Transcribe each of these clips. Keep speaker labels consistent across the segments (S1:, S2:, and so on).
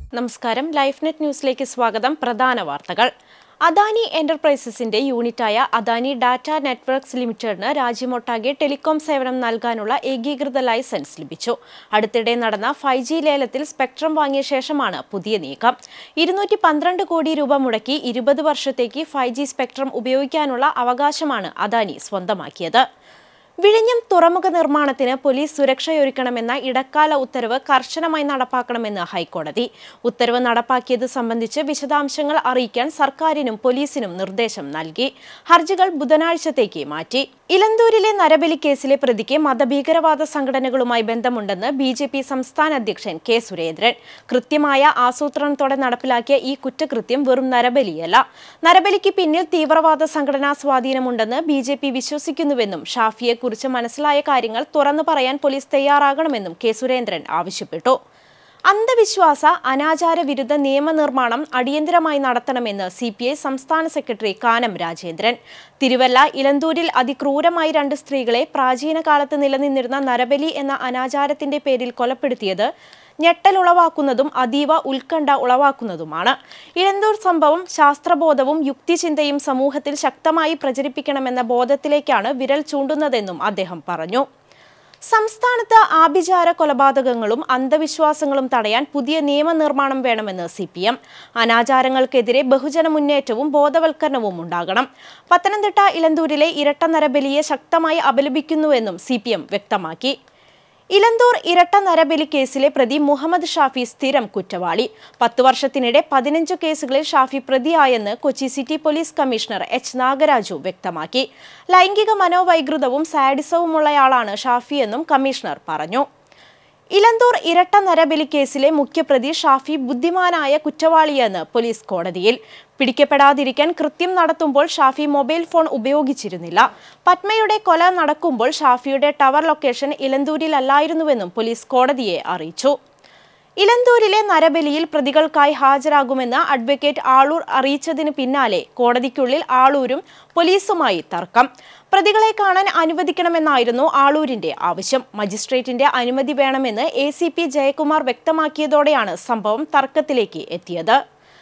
S1: നമസ്കാരം life net ന്യൂസിലേക്ക് സ്വാഗതം പ്രധാന വാർത്തകൾ അദാനി എന്റർപ്രൈസസിന്റെ യൂണിറ്റായ അദാനി ഡാറ്റ നെറ്റ്വർക്ക്സ് ലിമിറ്റഡിന് രാജ്യമൊട്ടാകെ ടെലികോം സേവനം നൽകാനുള്ള ഏകീകൃത ലൈസൻസ് ലഭിച്ചു അടുത്തിടെ നടന്ന ഫൈവ് ജി ലേലത്തിൽ സ്പെക്ട്രം വാങ്ങിയ ശേഷമാണ് പുതിയ നീക്കം ഇരുന്നൂറ്റി പന്ത്രണ്ട് കോടി രൂപ മുടക്കി ഇരുപത് വർഷത്തേക്ക് ഫൈവ് ജി സ്പെക്ട്രം ഉപയോഗിക്കാനുള്ള അവകാശമാണ് അദാനി സ്വന്തമാക്കിയത് വിഴിഞ്ഞം തുറമുഖ നിർമ്മാണത്തിന് പോലീസ് സുരക്ഷയൊരുക്കണമെന്ന ഇടക്കാല ഉത്തരവ് കർശനമായി നടപ്പാക്കണമെന്ന് ഹൈക്കോടതി ഉത്തരവ് നടപ്പാക്കിയത് സംബന്ധിച്ച് വിശദാംശങ്ങൾ അറിയിക്കാൻ സർക്കാരിനും പോലീസിനും നിർദ്ദേശം നൽകി ഹർജികൾ ബുധനാഴ്ചത്തേക്ക് മാറ്റി ഇലന്തൂരിലെ നരബലി കേസിലെ പ്രതിക്ക് മതഭീകരവാദ സംഘടനകളുമായി ബന്ധമുണ്ടെന്ന് ബി ജെ പി സംസ്ഥാന അധ്യക്ഷൻ കെ സുരേന്ദ്രൻ കൃത്യമായ ആസൂത്രണത്തോടെ നടപ്പിലാക്കിയ ഈ കുറ്റകൃത്യം വെറും നരബലിയല്ല നരബലിക്ക് പിന്നിൽ തീവ്രവാദ സംഘടനാ സ്വാധീനമുണ്ടെന്ന് ബി ജെ പി വിശ്വസിക്കുന്നുവെന്നും ഷാഫിയെക്കുറിച്ച് മനസ്സിലായ കാര്യങ്ങൾ തുറന്നു പറയാൻ പോലീസ് തയ്യാറാകണമെന്നും കെ സുരേന്ദ്രൻ ആവശ്യപ്പെട്ടു അന്ധവിശ്വാസ അനാചാര വിരുദ്ധ നിയമനിർമ്മാണം അടിയന്തരമായി നടത്തണമെന്ന് സി പി ഐ സംസ്ഥാന സെക്രട്ടറി കാനം രാജേന്ദ്രൻ തിരുവല്ല ഇലന്തൂരിൽ അതിക്രൂരമായി രണ്ട് സ്ത്രീകളെ പ്രാചീന കാലത്ത് നിലനിന്നിരുന്ന നരബലി എന്ന അനാചാരത്തിന്റെ പേരിൽ കൊലപ്പെടുത്തിയത് ഞെട്ടലുളവാക്കുന്നതും അതീവ ഉത്കണ്ഠ ഉളവാക്കുന്നതുമാണ് ഇലന്തൂർ സംഭവം ശാസ്ത്രബോധവും യുക്തിചിന്തയും സമൂഹത്തിൽ ശക്തമായി പ്രചരിപ്പിക്കണമെന്ന ബോധത്തിലേക്കാണ് വിരൽ ചൂണ്ടുന്നതെന്നും അദ്ദേഹം പറഞ്ഞു സംസ്ഥാനത്ത് ആഭിചാര കൊലപാതകങ്ങളും അന്ധവിശ്വാസങ്ങളും തടയാൻ പുതിയ നിയമനിർമ്മാണം വേണമെന്ന് സി പി എം അനാചാരങ്ങൾക്കെതിരെ ബഹുജന മുന്നേറ്റവും ബോധവൽക്കരണവും ഉണ്ടാകണം പത്തനംതിട്ട ഇലന്തൂരിലെ ഇരട്ട നരബലിയെ ശക്തമായി അപലപിക്കുന്നുവെന്നും സി പി എം വ്യക്തമാക്കി ഇലന്തൂർ ഇരട്ട നരബലി കേസിലെ പ്രതി മുഹമ്മദ് ഷാഫി സ്ഥിരം കുറ്റവാളി പത്ത് വർഷത്തിനിടെ പതിനഞ്ച് കേസുകളിൽ ഷാഫി പ്രതിയായെന്ന് Kochi city police commissioner H Nagaraju വ്യക്തമാക്കി ലൈംഗിക മനോവൈകൃതവും സാഡിസവുമുള്ളയാളാണ് ഷാഫിയെന്നും കമ്മീഷണർ പറഞ്ഞു ഇലന്തൂർ ഇരട്ട നരബലി കേസിലെ മുഖ്യപ്രതി ഷാഫി ബുദ്ധിമാനായ കുറ്റവാളിയെന്ന് പോലീസ് കോടതിയിൽ പിടിക്കപ്പെടാതിരിക്കാൻ കൃത്യം നടത്തുമ്പോൾ ഷാഫി മൊബൈൽ ഫോൺ ഉപയോഗിച്ചിരുന്നില്ല പത്മയുടെ കൊല നടക്കുമ്പോൾ ഷാഫിയുടെ ടവർ ലൊക്കേഷൻ ഇലന്തൂരിലല്ലായിരുന്നുവെന്നും പോലീസ് കോടതിയെ അറിയിച്ചു ഇലന്തൂരിലെ നരബലിയിൽ പ്രതികൾക്കായി ഹാജരാകുമെന്ന് അഡ്വക്കേറ്റ് ആളൂർ അറിയിച്ചതിന് പിന്നാലെ കോടതിക്കുള്ളിൽ ആളൂരും പോലീസുമായി തർക്കം പ്രതികളെ കാണാൻ അനുവദിക്കണമെന്നായിരുന്നു ആളൂരിന്റെ ആവശ്യം മജിസ്ട്രേറ്റിന്റെ അനുമതി വേണമെന്ന് എ സി പി ജയകുമാർ വ്യക്തമാക്കിയതോടെയാണ് സംഭവം തർക്കത്തിലേക്ക് എത്തിയത്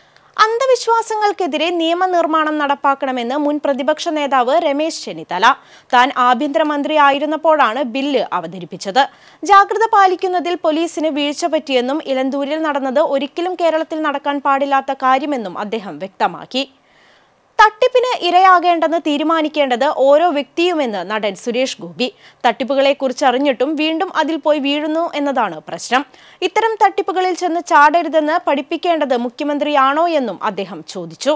S1: അന്ധവിശ്വാസങ്ങൾക്കെതിരെ നിയമനിർമ്മാണം നടപ്പാക്കണമെന്ന് മുൻ പ്രതിപക്ഷ നേതാവ് രമേശ് ചെന്നിത്തല താൻ ആഭ്യന്തരമന്ത്രി ആയിരുന്നപ്പോഴാണ് ബില്ല് അവതരിപ്പിച്ചത് ജാഗ്രത പാലിക്കുന്നതിൽ പോലീസിന് വീഴ്ച പറ്റിയെന്നും ഇലന്തൂരിൽ നടന്നത് ഒരിക്കലും കേരളത്തിൽ നടക്കാൻ പാടില്ലാത്ത കാര്യമെന്നും അദ്ദേഹം വ്യക്തമാക്കി തട്ടിപ്പിന് ഇരയാകേണ്ടെന്ന് തീരുമാനിക്കേണ്ടത് ഓരോ വ്യക്തിയുമെന്ന് നടൻ സുരേഷ് ഗോപി തട്ടിപ്പുകളെ കുറിച്ച് അറിഞ്ഞിട്ടും വീണ്ടും അതിൽ പോയി വീഴുന്നു എന്നതാണ് പ്രശ്നം ഇത്തരം തട്ടിപ്പുകളിൽ ചെന്ന് ചാടരുതെന്ന് പഠിപ്പിക്കേണ്ടത് മുഖ്യമന്ത്രിയാണോ എന്നും അദ്ദേഹം ചോദിച്ചു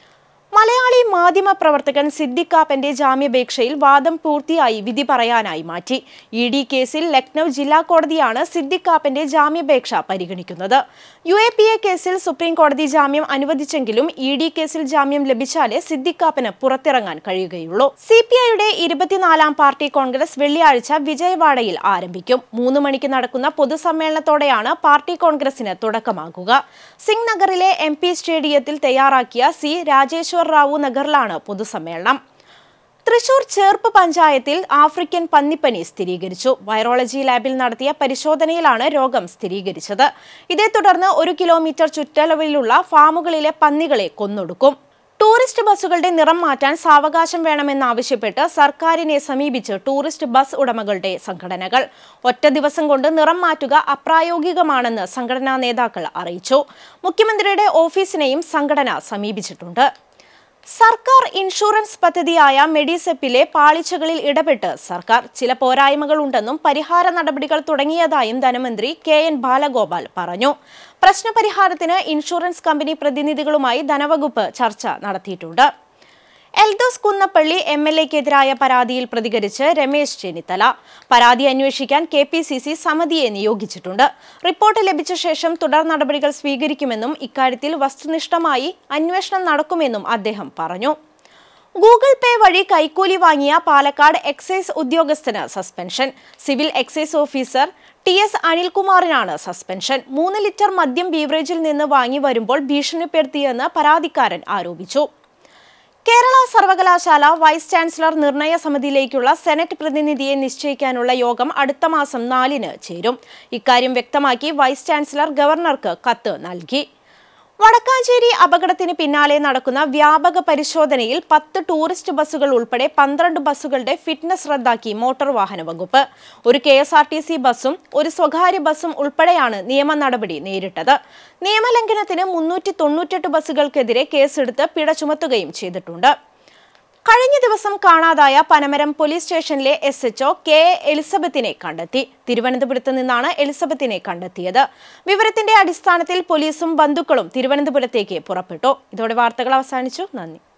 S1: മലയാളി മാധ്യമ പ്രവർത്തകൻ സിദ്ദിഖാപ്പന്റെ ജാമ്യാപേക്ഷയിൽ വാദം പൂർത്തിയായി വിധി പറയാനായി മാറ്റി ഇ ഡി കേസിൽ ലക്നൌ ജില്ലാ കോടതിയാണ് സിദ്ദിഖാപ്പന്റെ ജാമ്യാപേക്ഷ പരിഗണിക്കുന്നത് യു എ പി എ കേസിൽ സുപ്രീം കോടതി ജാമ്യം അനുവദിച്ചെങ്കിലും ഇ ഡി കേസിൽ ജാമ്യം ലഭിച്ചാലേ സിദ്ദിഖാപ്പന് പുറത്തിറങ്ങാൻ കഴിയുകയുള്ളൂ സി പി ഐയുടെ ഇരുപത്തിനാലാം പാർട്ടി കോൺഗ്രസ് വെള്ളിയാഴ്ച വിജയവാഡയിൽ ആരംഭിക്കും മൂന്ന് മണിക്ക് നടക്കുന്ന പൊതുസമ്മേളനത്തോടെയാണ് പാർട്ടി കോൺഗ്രസിന് തുടക്കമാകുക സിംഗ് നഗറിലെ എം പി സ്റ്റേഡിയത്തിൽ തയ്യാറാക്കിയ സി രാജേശ്വർ റാവു നഗറിലാണ് പൊതുസമ്മേളനം തൃശൂർ ചേർപ്പ് പഞ്ചായത്തിൽ ആഫ്രിക്കൻ പന്നിപ്പനി സ്ഥിരീകരിച്ചു വൈറോളജി ലാബിൽ നടത്തിയ പരിശോധനയിലാണ് രോഗം സ്ഥിരീകരിച്ചത് ഇതേ തുടർന്ന് ഒരു കിലോമീറ്റർ ചുറ്റളവിലുള്ള ഫാമുകളിലെ പന്നികളെ കൊന്നൊടുക്കും ടൂറിസ്റ്റ് ബസ്സുകളുടെ നിറം മാറ്റാൻ സാവകാശം വേണമെന്നാവശ്യപ്പെട്ട് സർക്കാരിനെ സമീപിച്ച് ടൂറിസ്റ്റ് ബസ് ഉടമകളുടെ സംഘടനകൾ ഒറ്റ ദിവസം കൊണ്ട് നിറം മാറ്റുക അപ്രായോഗികമാണെന്ന് സംഘടനാ നേതാക്കൾ അറിയിച്ചു മുഖ്യമന്ത്രിയുടെ ഓഫീസിനെയും സംഘടന സമീപിച്ചിട്ടുണ്ട് സർക്കാർ ഇൻഷുറൻസ് പദ്ധതിയായ മെഡിസെപ്പിലെ പാളിച്ചകളിൽ ഇടപെട്ട് സർക്കാർ ചില പോരായ്മകളുണ്ടെന്നും പരിഹാര നടപടികൾ തുടങ്ങിയതായും ധനമന്ത്രി കെ എൻ ബാലഗോപാൽ പറഞ്ഞു പ്രശ്നപരിഹാരത്തിന് ഇൻഷുറൻസ് കമ്പനി പ്രതിനിധികളുമായി ധനവകുപ്പ് ചർച്ച നടത്തിയിട്ടുണ്ട് എൽദോസ് കുന്നപ്പള്ളി എം എൽ എക്കെതിരായ പരാതിയിൽ പ്രതികരിച്ച് രമേശ് ചെന്നിത്തല പരാതി അന്വേഷിക്കാൻ കെ പി സി സി സമിതിയെ നിയോഗിച്ചിട്ടുണ്ട് റിപ്പോർട്ട് ലഭിച്ച ശേഷം തുടർ നടപടികൾ സ്വീകരിക്കുമെന്നും ഇക്കാര്യത്തിൽ വസ്തുനിഷ്ഠമായി അന്വേഷണം നടക്കുമെന്നും അദ്ദേഹം പറഞ്ഞു ഗൂഗിൾ പേ വഴി കൈക്കൂലി വാങ്ങിയ പാലക്കാട് എക്സൈസ് ഉദ്യോഗസ്ഥന് suspension civil excise officer T S അനിൽകുമാറിനാണ് സസ്പെൻഷൻ മൂന്ന് ലിറ്റർ മദ്യം ബീവറേജിൽ നിന്ന് വാങ്ങി വരുമ്പോൾ ഭീഷണിപ്പെടുത്തിയെന്ന് പരാതിക്കാരൻ ആരോപിച്ചു കേരള സർവകലാശാല വൈസ് ചാൻസലർ നിർണയ സമിതിയിലേക്കുള്ള സെനറ്റ് പ്രതിനിധിയെ നിശ്ചയിക്കാനുള്ള യോഗം അടുത്ത മാസം നാലിന് ചേരും ഇക്കാര്യം വ്യക്തമാക്കി വൈസ് ചാൻസലർ ഗവർണർക്ക് കത്ത് നൽകി വടക്കാഞ്ചേരി അപകടത്തിന് പിന്നാലെ നടക്കുന്ന വ്യാപക പരിശോധനയിൽ പത്ത് ടൂറിസ്റ്റ് ബസ്സുകൾ ഉൾപ്പെടെ പന്ത്രണ്ട് ബസ്സുകളുടെ ഫിറ്റ്നസ് റദ്ദാക്കി മോട്ടോർ വാഹന വകുപ്പ് ഒരു K S R T C ബസ്സും ഒരു സ്വകാര്യ ബസ്സും ഉൾപ്പെടെയാണ് നിയമ നടപടി നേരിട്ടത് നിയമലംഘനത്തിന് മുന്നൂറ്റി തൊണ്ണൂറ്റെട്ട് ബസ്സുകൾക്കെതിരെ കേസെടുത്ത് പിഴ ചുമത്തുകയും ചെയ്തിട്ടുണ്ട് കഴിഞ്ഞ ദിവസം കാണാതായ പനമരം പോലീസ് സ്റ്റേഷനിലെ എസ് എച്ച്ഒ കെ എ എലിസബത്തിനെ കണ്ടെത്തി തിരുവനന്തപുരത്ത് നിന്നാണ് എലിസബത്തിനെ കണ്ടെത്തിയത് വിവരത്തിന്റെ അടിസ്ഥാനത്തിൽ പോലീസും ബന്ധുക്കളും തിരുവനന്തപുരത്തേക്ക് പുറപ്പെട്ടു ഇതോടെ വാർത്തകൾ അവസാനിച്ചു നന്ദി